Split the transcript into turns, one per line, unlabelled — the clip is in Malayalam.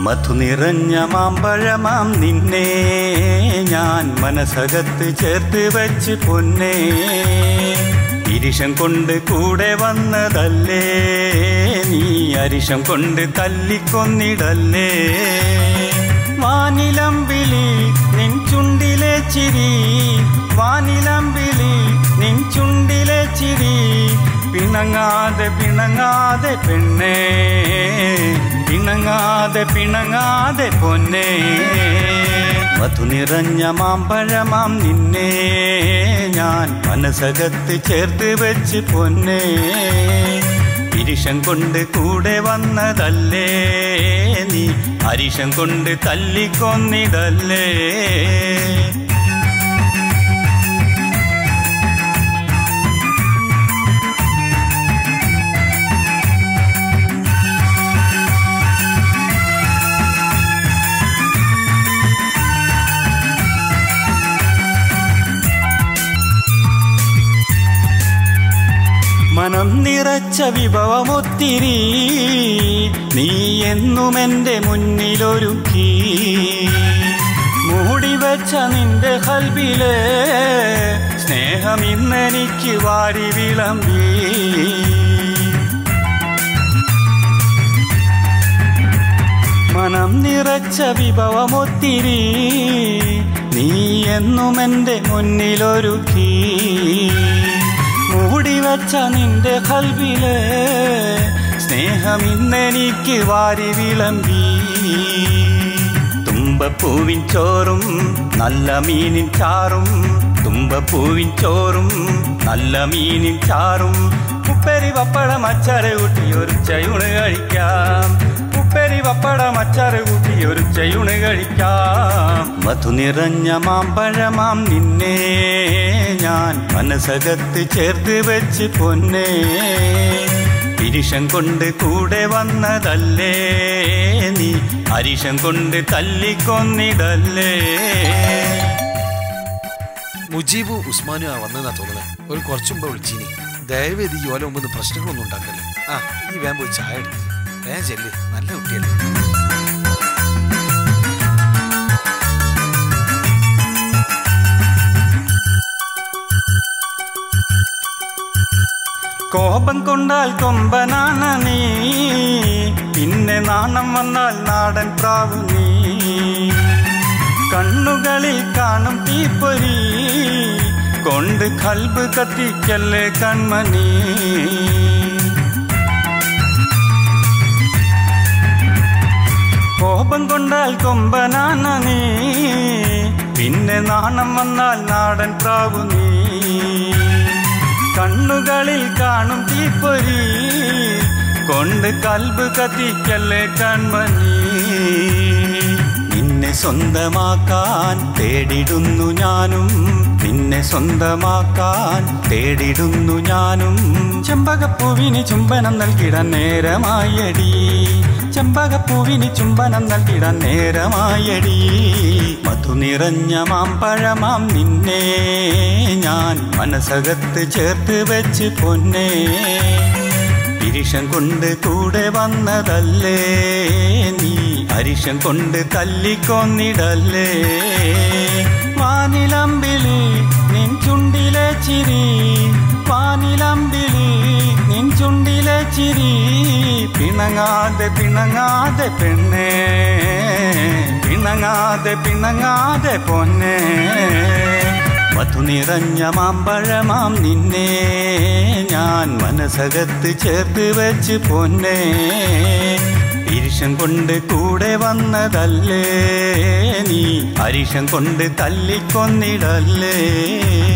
മധു നിറഞ്ഞ മാമ്പഴമാം നിന്നെ ഞാൻ മനസ്സകത്ത് ചേർത്ത് വെച്ച് പൊന്നേ ഇരിശം കൊണ്ട് കൂടെ വന്നതല്ലേ നീ അരിശം കൊണ്ട് തല്ലിക്കൊന്നിടല്ലേ വാനിലമ്പിളി നിൻ ചുണ്ടിലെ ചിരി വാനിലമ്പിളി നിൻ ചുണ്ടിലെ ചിരി പിണങ്ങാതെ പിണങ്ങാതെ പെണ്ണേ പിണങ്ങാതെ പിണങ്ങാതെ പൊന്നേ മധു നിറഞ്ഞ മാമ്പഴമാം നിന്നെ ഞാൻ മനസ്സകത്ത് ചേർത്ത് വെച്ച് പൊന്നേ ഇരിശം കൊണ്ട് കൂടെ വന്നതല്ലേ നീ അരിശം കൊണ്ട് തല്ലിക്കൊന്നിടല്ലേ മനം നിറച്ച വിഭവമൊത്തിരി നീ എന്നും എൻ്റെ മുന്നിലൊരുക്കി മൂടിവെച്ച നിന്റെ കൽബിലെ സ്നേഹം ഇന്നെനിക്ക് വാരി വിളമ്പി മനം നിറച്ച വിഭവമൊത്തിരി നീ എന്നും എൻ്റെ മുന്നിലൊരുക്കി മൂടിവച്ച നിന്റെ കൽവില് സ്നേഹം ഇന്നെനിക്ക് വാരി വിളമ്പി തുമ്പപ്പൂവിൻ ചോറും നല്ല മീനിൻ ചാറും തുമ്പപ്പൂവിൻ ചോറും നല്ല മീനിൻ ചാറും ഉപ്പേരി പപ്പടം അച്ചാറ് കൂട്ടി ഒരു ചയൂണ് കഴിക്കാം ഉപ്പേരി പപ്പടം അച്ചാറ് കൂട്ടി ഒരു ചയൂണ് കഴിക്കാം മധു നിറഞ്ഞ മാമ്പഴമാം നിന്നെ ഞാൻ മനസ്സകത്ത് ചേർത്ത് വെച്ച് പൊന്നേ ഇരിശം കൊണ്ട് കൂടെ വന്നതല്ലേ നീ അരിശം കൊണ്ട് തല്ലിക്കൊന്നിടല്ലേ
മുജീബും ഉസ്മാനും ആ വന്നതാ തോന്നുന്നത് ഒരു കുറച്ചു മുമ്പ് വിളിച്ചിനി ദയവേത് ഈ ഓല മുമ്പ് പ്രശ്നങ്ങളൊന്നും ഉണ്ടാക്കല്ലേ ആ ഈ വേം പോയി ചായ എടുക്ക് വേഗം ചെല്ല് നല്ല കുട്ടിയല്ലേ
കോപം കൊണ്ടാൽ കൊമ്പനാന നീ പിന്നെ നാണം വന്നാൽ നാടൻ പ്രാവു നീ കണ്ണുകളിൽ കാണും തീപ്പൊരി കൊണ്ട് കൽബ് കത്തിക്കല്ലേ കൺമണി കോപം കൊണ്ടാൽ കൊമ്പനാന നീ പിന്നെ നാണം വന്നാൽ നാടൻ പ്രാവു നീ കണ്ണുകളിൽ കാണും തീപ്പൊരി കൊണ്ട് കൽബ് കത്തിക്കല്ലേ കൺമണി നിന്നെ സ്വന്തമാക്കാൻ തേടിടുന്നു ഞാനും നിന്നെ സ്വന്തമാക്കാൻ തേടിടുന്നു ഞാനും ചെമ്പകപ്പൂവിന് ചുംബനം നൽകിടാൻ നേരമായടി ചെമ്പകപ്പൂവിന് ചുംബനം നൽകിടാൻ നേരമായടി മധു നിറഞ്ഞ മാമ്പഴമാം നിന്നെ ഞാൻ മനസ്സകത്ത് ചേർത്ത് വെച്ച് പൊന്നേ ഇരിശം കൊണ്ട് കൂടെ വന്നതല്ലേ നീ അരിശം കൊണ്ട് തല്ലിക്കൊന്നിടല്ലേ വാനിലമ്പിളി നിൻ ചുണ്ടിലെ ചിരി വാനിലമ്പിളി നിൻ ചുണ്ടിലെ ചിരി പിണങ്ങാതെ പിണങ്ങാതെ പെണ്ണേ പിണങ്ങാതെ പിണങ്ങാതെ പൊന്നേ മധു നിറഞ്ഞ മാമ്പഴമാം നിന്നെ ഞാൻ മനസ്സകത്ത് ചേർത്ത് വെച്ച് പൊന്നേ ഇരിശം കൊണ്ട് കൂടെ വന്നതല്ലേ നീ അരിശം കൊണ്ട് തല്ലിക്കൊന്നിടല്ലേ